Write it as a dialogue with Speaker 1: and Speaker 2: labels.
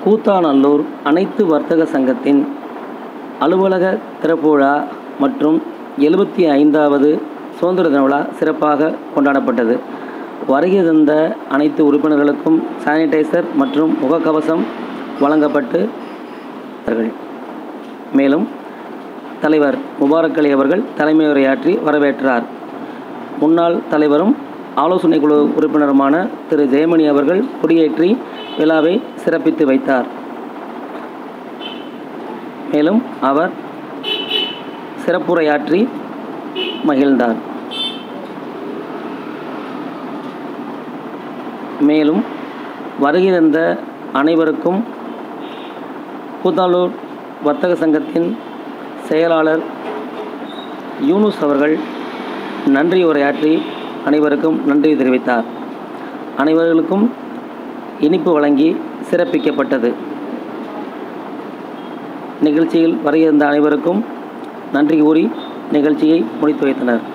Speaker 1: கூத்தாநல்லூர் அனைத்து வர்த்தக சங்கத்தின் அலுவலக திறப்பு விழா மற்றும் எழுபத்தி ஐந்தாவது சுதந்திர தின விழா சிறப்பாக கொண்டாடப்பட்டது வருகை தந்த அனைத்து உறுப்பினர்களுக்கும் சானிடைசர் மற்றும் முகக்கவசம் வழங்கப்பட்டு அவர்கள் மேலும் தலைவர் முபாரக் அலி அவர்கள் தலைமை உரையாற்றி வரவேற்றார் முன்னாள் தலைவரும் ஆலோசனை குழு உறுப்பினருமான திரு ஜெயமணி அவர்கள் கொடியேற்றி விழாவை சிறப்பித்து வைத்தார் மேலும் அவர் சிறப்புரையாற்றி மகிழ்ந்தார் மேலும் வருகை தந்த அனைவருக்கும் கூத்தாலூர் வர்த்தக சங்கத்தின் செயலாளர் யூனுஸ் அவர்கள் நன்றி உரையாற்றி அனைவருக்கும் நன்றி தெரிவித்தார் அனைவர்களுக்கும் இனிப்பு வழங்கி சிறப்பிக்கப்பட்டது நிகழ்ச்சியில் வருகை தந்த அனைவருக்கும் நன்றி கூறி நிகழ்ச்சியை முடித்து வைத்தனர்